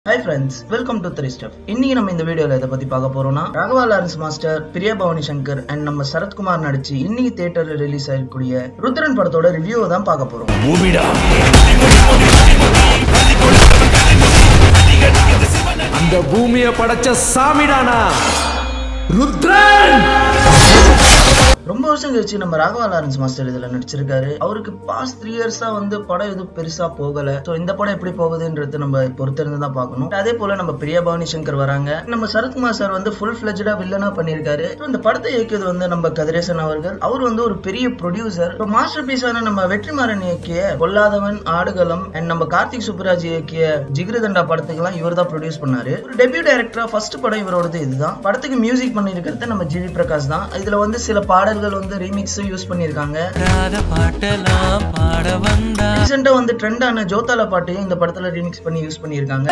hi friends welcome to three step இன்னைக்கு நம்ம இந்த வீடியோல இதை பத்தி பார்க்க போறோம்னா ராகவா லாரன்ஸ் மாஸ்டர் பிரியா பவானி சங்கர் அண்ட் நம்ம சரத்குமார் நடிச்சு இன்னைக்கு தியேட்டர்ல ரிலீஸ் ஆகக்கூடிய ருத்ரன் படத்தோட ரிவ்யூவை தான் பார்க்க போறோம் பூமிடா அந்த பூமியை படைச்ச சாமிடானா ருத்ரன் ரொம்ப வருஷம் கழிச்சு நம்ம ராகவா லாரன்ஸ் மாஸ்டர் இதுல நடிச்சிருக்காரு அவருக்கு பாஸ்ட் த்ரீ இயர்ஸா வந்து படம் எதுவும் பெருசா போகல சோ இந்த படம் எப்படி போகுதுன்றது நம்ம பொறுத்திருந்து தான் பார்க்கணும் அதே போல நம்ம பிரியா பவானி சங்கர் வராங்க நம்ம சரத்குமார் சார் வந்து ஃபுல் ஃபிளஜ்டா வில்லனா பண்ணியிருக்காரு So, இந்த படத்தை இயக்கியது வந்து நம்ம கதிரேசன் அவர்கள் அவர் வந்து ஒரு பெரிய ப்ரொடியூசர் மாஸ்டர் பீஸான நம்ம வெற்றிமாறன் இயக்கிய கொல்லாதவன் ஆடுகளம் அண்ட் நம்ம கார்த்திக் சுப்புராஜ் இயக்கிய ஜிகிருதண்டா படத்துக்கெல்லாம் இவர் தான் ப்ரொடியூஸ் பண்ணாரு ஒரு டெபியூ டைரக்டரா ஃபர்ஸ்ட் படம் இவரோடது இதுதான் படத்துக்கு மியூசிக் பண்ணியிருக்கிறது நம்ம ஜிவி பிரகாஷ் தான் இதுல வந்து சில பாடல்கள் வந்து ரீமிக்ஸ் யூஸ் பண்ணியிருக்காங்க பாட்டெல்லாம் பாட வந்தா ரீசெண்டா வந்து ட்ரெண்டான ஜோதாலா பாட்டையும் இந்த படத்துல ரீமிக்ஸ் பண்ணி யூஸ் பண்ணியிருக்காங்க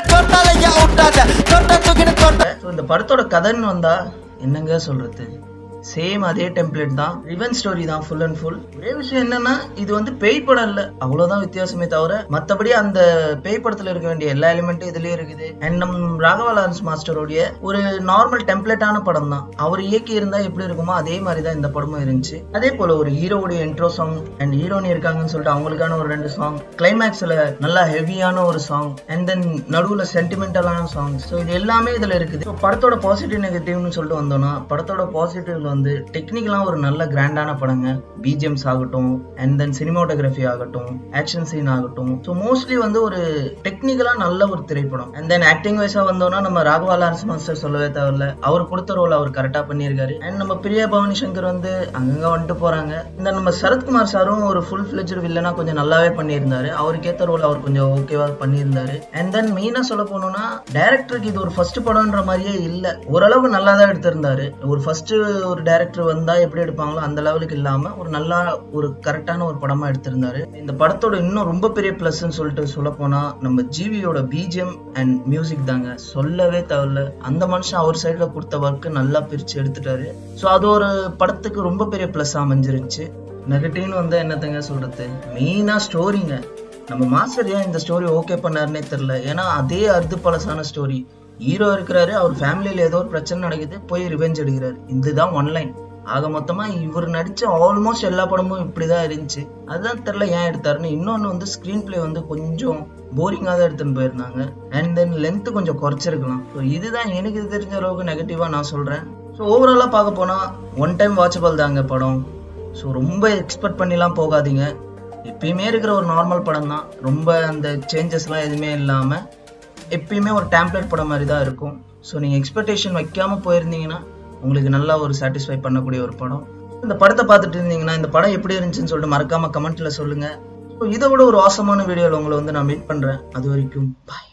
So, இந்த படத்தோட கதைன்னு வந்தா என்னங்க சொல்றது சேம் அதே டெம்ப்ளேட் தான் ரிவன் ஸ்டோரி தான் ஃபுல் அண்ட் ஃபுல் ஒரே விஷயம் என்னன்னா இது வந்து பேய் படம் இல்ல அவ்வளவுதான் வித்தியாசமே தவிர மத்தபடி அந்த பேய் படத்துல இருக்க வேண்டிய எல்லா எலிமெண்ட்டும் இதுலயே இருக்குது அண்ட் நம் ராகவா லாரன்ஸ் மாஸ்டருடைய ஒரு நார்மல் டெம்ப்ளேட்டான படம் தான் அவர் இயக்கி இருந்தா எப்படி இருக்குமோ அதே மாதிரி தான் இந்த படமும் இருந்துச்சு அதே போல ஒரு ஹீரோவுடைய இன்ட்ரோ சாங் அண்ட் ஹீரோனி இருக்காங்கன்னு சொல்லிட்டு அவங்களுக்கான ஒரு ரெண்டு சாங் கிளைமேக்ஸ்ல நல்லா ஹெவியான ஒரு சாங் அண்ட் தென் நடுவுல சென்டிமெண்டலான சாங் ஸோ இது எல்லாமே இதுல இருக்குது So, படத்தோட பாசிட்டிவ் நெகட்டிவ்னு சொல்லிட்டு வந்தோம்னா படத்தோட பாசிட்டிவ்ல வந்து டெக்னிக்கலா ஒரு நல்ல கிராண்டான படங்க பிஜிஎம்ஸ் ஆகட்டும் அண்ட் தென் சினிமாட்டோகிராஃபி ஆகட்டும் ஆக்ஷன் சீன் ஆகட்டும் ஸோ மோஸ்ட்லி வந்து ஒரு டெக்னிக்கலா நல்ல ஒரு திரைப்படம் அண்ட் தென் ஆக்டிங் வைஸா வந்தோம்னா நம்ம ராகவா லாரன்ஸ் மாஸ்டர் சொல்லவே தேவையில்ல அவர் கொடுத்த ரோல் அவர் கரெக்டா பண்ணியிருக்காரு அண்ட் நம்ம பிரியா பவானி சங்கர் வந்து அங்கங்க வந்துட்டு போறாங்க இந்த நம்ம சரத்குமார் சாரும் ஒரு ஃபுல் ஃபிளெஜ்டு வில்லனா கொஞ்சம் நல்லாவே பண்ணியிருந்தாரு அவருக்கு ஏத்த ரோல் அவர் கொஞ்சம் ஓகேவா பண்ணியிருந்தாரு அண்ட் தென் மெயினா சொல்ல போனோம்னா டேரக்டருக்கு இது ஒரு ஃபர்ஸ்ட் படம்ன்ற மாதிரியே இல்ல ஓரளவு நல்லா தான் எடுத்திருந்தாரு ஒரு ஃபர்ஸ்ட் ஒரு டேரக்டர் வந்தா எப்படி எடுப்பாங்களோ அந்த லெவலுக்கு இல்லாம ஒரு நல்லா ஒரு கரெக்டான ஒரு படமா எடுத்திருந்தாரு இந்த படத்தோட இன்னும் ரொம்ப பெரிய பிளஸ்ன்னு சொல்லிட்டு சொல்ல போனா நம்ம ஜிவியோட பிஜிஎம் அண்ட் மியூசிக் தாங்க சொல்லவே தேவையில்ல அந்த மனுஷன் அவர் சைடுல கொடுத்த ஒர்க் நல்லா பிரிச்சு எடுத்துட்டாரு ஸோ அது ஒரு படத்துக்கு ரொம்ப பெரிய பிளஸ் அமைஞ்சிருந்துச்சு நெகட்டிவ்னு வந்து என்னத்தங்க சொல்றது மெயினா ஸ்டோரிங்க நம்ம மாஸ்டர் ஏன் இந்த ஸ்டோரி ஓகே பண்ணாருன்னே தெரியல ஏன்னா அதே அர்த்து பழசான ஸ்டோரி ஹீரோ இருக்கிறாரு அவர் ஃபேமிலியில ஏதோ ஒரு பிரச்சனை நடக்குது போய் ரிவெஞ்ச் எடுக்கிறாரு இதுதான் ஒன்லைன் ஆக மொத்தமா இவர் நடிச்ச ஆல்மோஸ்ட் எல்லா படமும் இப்படிதான் இருந்துச்சு அதுதான் தெரியல ஏன் எடுத்தாருன்னு இன்னொன்னு வந்து ஸ்கிரீன் பிளே வந்து கொஞ்சம் போரிங்காக தான் எடுத்துன்னு போயிருந்தாங்க அண்ட் தென் லென்த் கொஞ்சம் குறைச்சிருக்கலாம் ஸோ இதுதான் எனக்கு தெரிஞ்ச அளவுக்கு நெகட்டிவா நான் சொல்றேன் ஸோ ஓவராலாக பார்க்க போனா ஒன் டைம் வாட்சபிள் தாங்க படம் ஸோ ரொம்ப எக்ஸ்பெக்ட் பண்ணிலாம் போகாதீங்க எப்பயுமே இருக்கிற ஒரு நார்மல் படம் தான் ரொம்ப அந்த சேஞ்சஸ்லாம் எதுவுமே இல்லாமல் எப்பயுமே ஒரு டேம்ப்ளேட் படம் மாதிரி தான் இருக்கும் ஸோ நீங்கள் எக்ஸ்பெக்டேஷன் வைக்காம போயிருந்தீங்கன்னா உங்களுக்கு நல்லா ஒரு சாட்டிஸ்ஃபை பண்ணக்கூடிய ஒரு படம் இந்த படத்தை பார்த்துட்டு இருந்தீங்கன்னா இந்த படம் எப்படி இருந்துச்சுன்னு சொல்லிட்டு மறக்காம கமெண்ட்ல சொல்லுங்க ஸோ இதை விட ஒரு ஆசமான வீடியோவில் உங்களை வந்து நான் மீட் பண்றேன் அது வரைக்கும் பாய்